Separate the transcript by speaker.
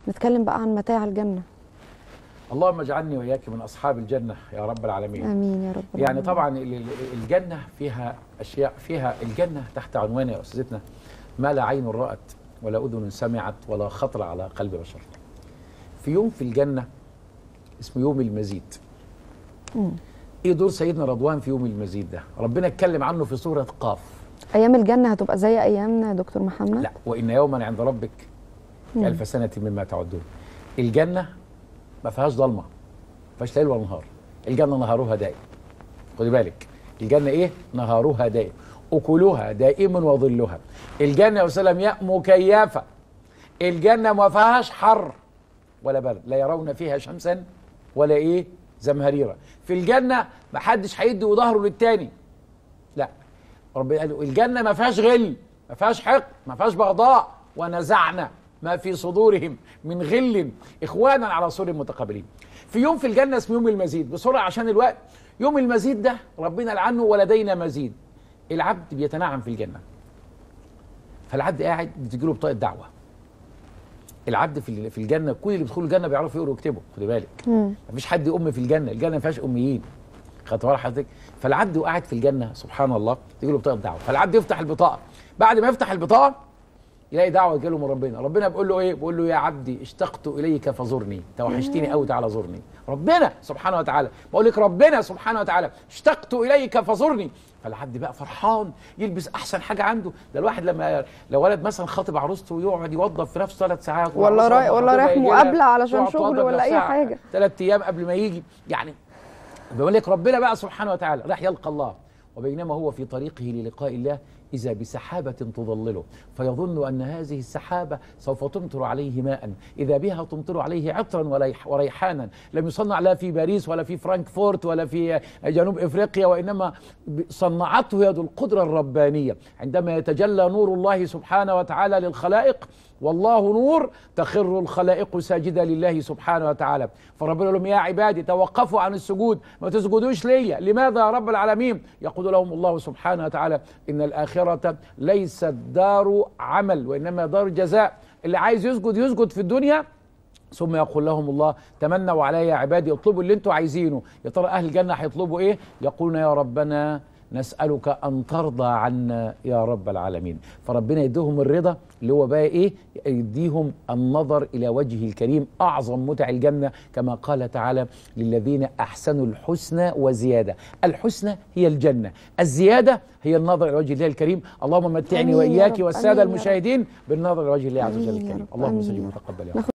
Speaker 1: نتكلم بقى عن متاع الجنه
Speaker 2: اللهم اجعلني واياك من اصحاب الجنه يا رب العالمين
Speaker 1: امين يا رب
Speaker 2: يعني
Speaker 1: العالمين.
Speaker 2: طبعا ال- ال- الجنه فيها اشياء فيها الجنه تحت عنوان يا استاذتنا ما لا عين رات ولا اذن سمعت ولا خطر على قلب بشر في يوم في الجنه اسمه يوم المزيد
Speaker 1: مم.
Speaker 2: ايه دور سيدنا رضوان في يوم المزيد ده ربنا اتكلم عنه في سوره قاف
Speaker 1: ايام الجنه هتبقى زي ايامنا يا دكتور محمد
Speaker 2: لا وان يوما عند ربك
Speaker 1: مم.
Speaker 2: ألف سنة مما تعدون الجنة ما فيهاش ضلمة ما فيهاش ليل ولا نهار الجنة نهارها دائم خدي بالك الجنة إيه؟ نهارها دائم أكلها دائم وظلها الجنة يا وسلم يا مكيفة الجنة ما فيهاش حر ولا برد لا يرون فيها شمسا ولا إيه زمهريرا في الجنة ما حدش هيدي ظهره للتاني لا ربنا قال الجنة ما فيهاش غل ما فيهاش حقد ما فيهاش بغضاء ونزعنا ما في صدورهم من غل إخوانا على سور متقابلين في يوم في الجنة اسمه يوم المزيد بسرعة عشان الوقت يوم المزيد ده ربنا لعنه ولدينا مزيد العبد بيتنعم في الجنة فالعبد قاعد بتجي له بطاقة دعوة العبد في في الجنة كل اللي بيدخلوا الجنة بيعرفوا يقروا ويكتبوا خدي بالك
Speaker 1: مم.
Speaker 2: مفيش حد يؤم في الجنه الجنه ما فيهاش اميين خدت بالك حضرتك فالعبد وقاعد في الجنه سبحان الله تيجي له بطاقه دعوه فالعبد يفتح البطاقه بعد ما يفتح البطاقه يلاقي دعوه تجي له من ربنا ربنا بيقول له ايه بيقول له يا عبدي اشتقت اليك فزرني توحشتني قوي تعالى زرني ربنا سبحانه وتعالى بقول لك ربنا سبحانه وتعالى اشتقت اليك فزرني فالعبد بقى فرحان يلبس احسن حاجه عنده ده الواحد لما لو ولد مثلا خاطب عروسته يقعد يوظف في نفسه ثلاث ساعات
Speaker 1: ولا
Speaker 2: والعروسة
Speaker 1: رايح-
Speaker 2: لما
Speaker 1: ولا
Speaker 2: خطيبها
Speaker 1: رايح
Speaker 2: يجي لها
Speaker 1: مقابلة علشان
Speaker 2: تقعد
Speaker 1: شغل
Speaker 2: توضب
Speaker 1: ولا أي
Speaker 2: نفسها
Speaker 1: حاجة.
Speaker 2: ثلاث ايام قبل ما يجي يعني بيقول لك ربنا بقى سبحانه وتعالى راح يلقى الله وبينما هو في طريقه للقاء الله إذا بسحابة تظلله فيظن أن هذه السحابة سوف تمطر عليه ماء إذا بها تمطر عليه عطرا وريح وريحانا لم يصنع لا في باريس ولا في فرانكفورت ولا في جنوب إفريقيا وإنما صنعته يد القدرة الربانية عندما يتجلى نور الله سبحانه وتعالى للخلائق والله نور تخر الخلائق ساجدة لله سبحانه وتعالى فربنا يقول لهم يا عبادي توقفوا عن السجود ما تسجدوش ليا لماذا يا رب العالمين يقول لهم الله سبحانه وتعالى إن الآخرة ليست دار عمل وإنما دار جزاء اللي عايز يسجد يسجد في الدنيا ثم يقول لهم الله تمنوا علي يا عبادي اطلبوا اللي انتوا عايزينه يا ترى اهل الجنه هيطلبوا ايه يقولون يا ربنا نسألك أن ترضى عنا يا رب العالمين فربنا يديهم الرضا اللي هو بقى إيه يديهم النظر إلى وجهه الكريم أعظم متع الجنة كما قال تعالى للذين أحسنوا الحسنى وزيادة الحسنى هي الجنة الزيادة هي النظر إلى وجه الله الكريم اللهم متعني
Speaker 1: آمين يا
Speaker 2: وإياك
Speaker 1: رب،
Speaker 2: والسادة
Speaker 1: آمين يا رب.
Speaker 2: المشاهدين بالنظر إلى وجه الله عز وجل
Speaker 1: آمين يا
Speaker 2: الكريم
Speaker 1: رب،
Speaker 2: اللهم
Speaker 1: آمين
Speaker 2: صل
Speaker 1: يا رب.
Speaker 2: وتقبل يا رب
Speaker 1: ناخد